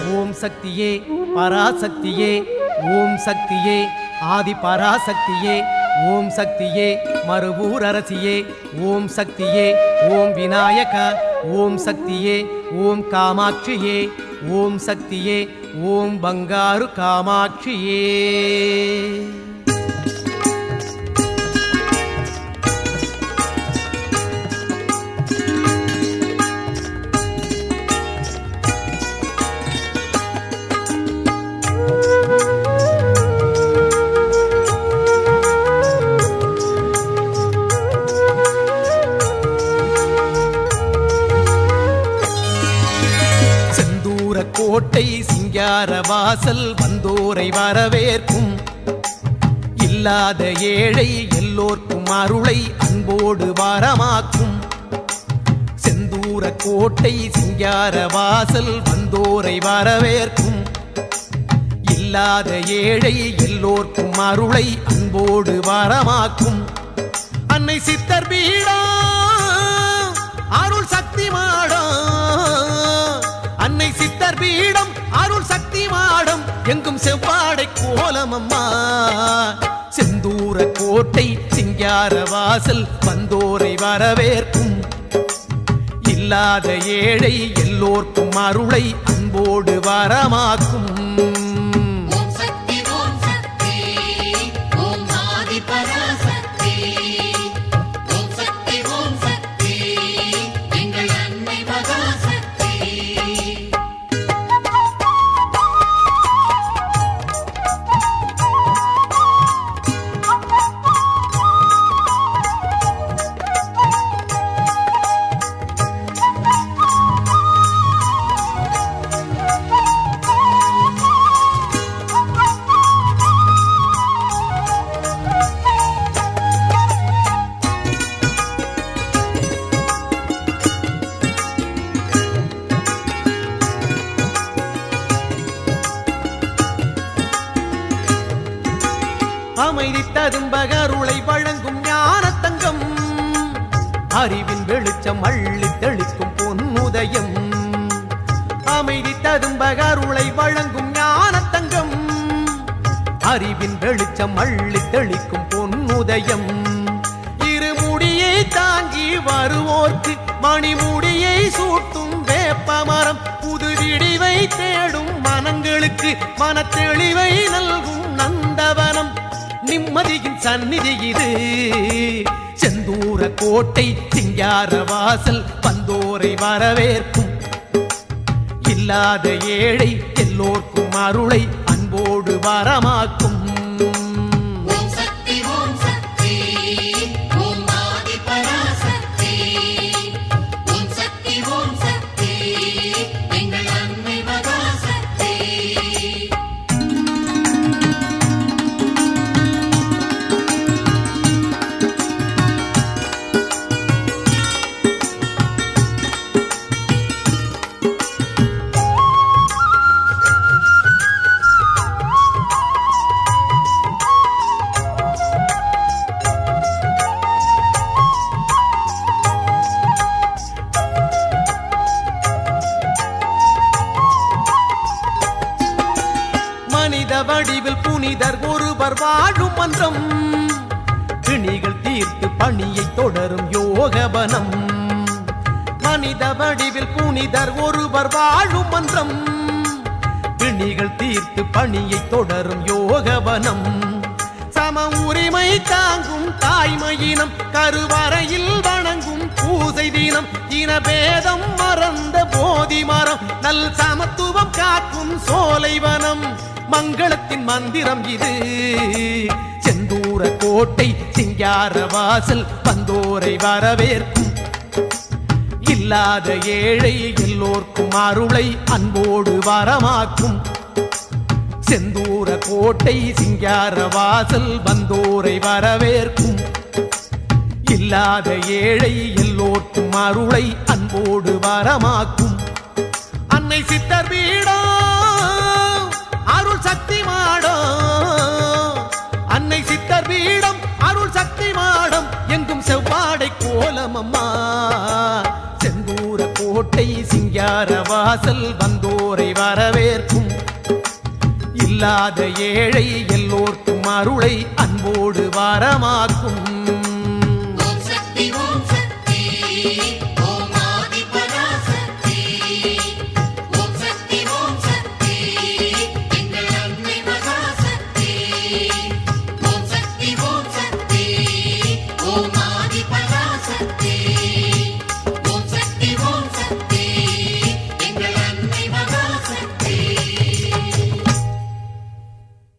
ஓம் சக்தியே பராசக்தியே ஓம் சக்தியே ஆதி பராசக்தியே ஓம் சக்தியே மறுவூர் அரசியே ஓம் சக்தியே ஓம் விநாயக ஓம் சக்தியே ஓம் காமாட்சியே ஓம் சக்தியே ஓம் பங்காரு காமாட்சியே செந்தூர கோட்டை சிங்கார வாசல் வந்தோரை வரவேற்கும் இல்லாத ஏழை எல்லோர்க்கும் அருளை அன்போடு வரமாக்கும் செந்தூர கோட்டை சிங்கார வாசல் வந்தோரை வரவேற்கும் இல்லாத ஏழை எல்லோர்க்கும் அருளை அன்போடு வரமாக்கும் அன்னை சித்தர் பீடா அருள் சக்தி மாடம் அன்னை சித்தர் பீடம் அருள் சக்தி மாடம் எங்கும் செவ்வாடை கோலம் அம்மா செந்தூர கோட்டை சிங்கார வாசல் வந்தோரை வரவேற்கும் இல்லாத ஏழை எல்லோர்க்கும் அருளை அன்போடு வரமாக்கும் ஓம் சக்தி ஓம் சக்தி ஓம் ஆதி பராசக்தி ஓம் சக்தி ஓம் சக்தி எங்கள் அன்னை மகாசக்தி அமைதி ததும்பகருளை வழங்கும் ஞானத்தங்கம் அறிவின் வெளிச்சம் அள்ளி தெளிக்கும் பொன்னுதயம் அமைதி ததும்பகருளை வழங்கும் ஞானத்தங்கம் அறிவின் வெளிச்சம் அள்ளி தெளிக்கும் பொன்னுதயம் இருமுடியை தாங்கி வருவோர்க்கு மணிமுடியை சூட்டும் வேப்பமரம் புது விடிவை தேடும் மனங்களுக்கு மனத்தெளிவை நல்கும் நந்தவனம் நிம்மதியின் சந்நிதி இது செந்தூர கோட்டை சிங்கார வாசல் வந்தோரை வரவேற்கும் இல்லாத ஏழை எல்லோர்க்கும் அருளை அன்போடு வரமாக்கும் ஓம் சக்தி ஓம் சக்தி ஓம் ஆதி பராசக்தி ஓம் சக்தி ஓம் சக்தி எங்கள் அன்னை மகாசக்தி மனித வடிவில் புனிதர் ஒருவர் வாழும் மன்றம் கிணிகள் தீர்த்து பணியை தொடரும் யோகவனம் மனித வடிவில் புனிதர் ஒருவர் வாழும் மன்றம் கிணிகள் தீர்த்து பணியை தொடரும் யோகவனம் சம உரிமை தாங்கும் தாய்மையினம் கருவறையில் வணங்கும் பூசை தினம் இனபேதம் மறந்த போதி மரம் நல் சமத்துவம் காக்கும் சோலைவனம் மங்களத்தின் மந்திரம் இது செந்தூர கோட்டை சிங்கார வாசல் வந்தோரை வரவேற்கும் இல்லாத ஏழை எல்லோர்க்கும் அருளை அன்போடு வரமாக்கும் செந்தூர கோட்டை சிங்கார வாசல் வந்தோரை வரவேற்கும் இல்லாத ஏழை எல்லோர்க்கும் அருளை அன்போடு வரமாக்கும் அன்னை சித்தர் வீடோ அருள் சக்தி மாடோ அன்னை சித்தர் பீடம் அருள் சக்தி மாடம் எங்கும் செவ்வாடை கோலம் அம்மா செந்தூர கோட்டை கோட்டை சிங்கார வாசல் வந்தோரை வரவேற்கும் இல்லாத ஏழை எல்லோர்க்கும் அருளை அன்போடு வாரமாக்கும் ஓம் சக்தி ஓம் சக்தி ஓம் ஆதி பராசக்தி ஓம் சக்தி ஓம் சக்தி எங்கள் அன்னை மகாசக்தி ஓம் சக்தி ஓம் சக்தி ஓம் ஆதி பராசக்தி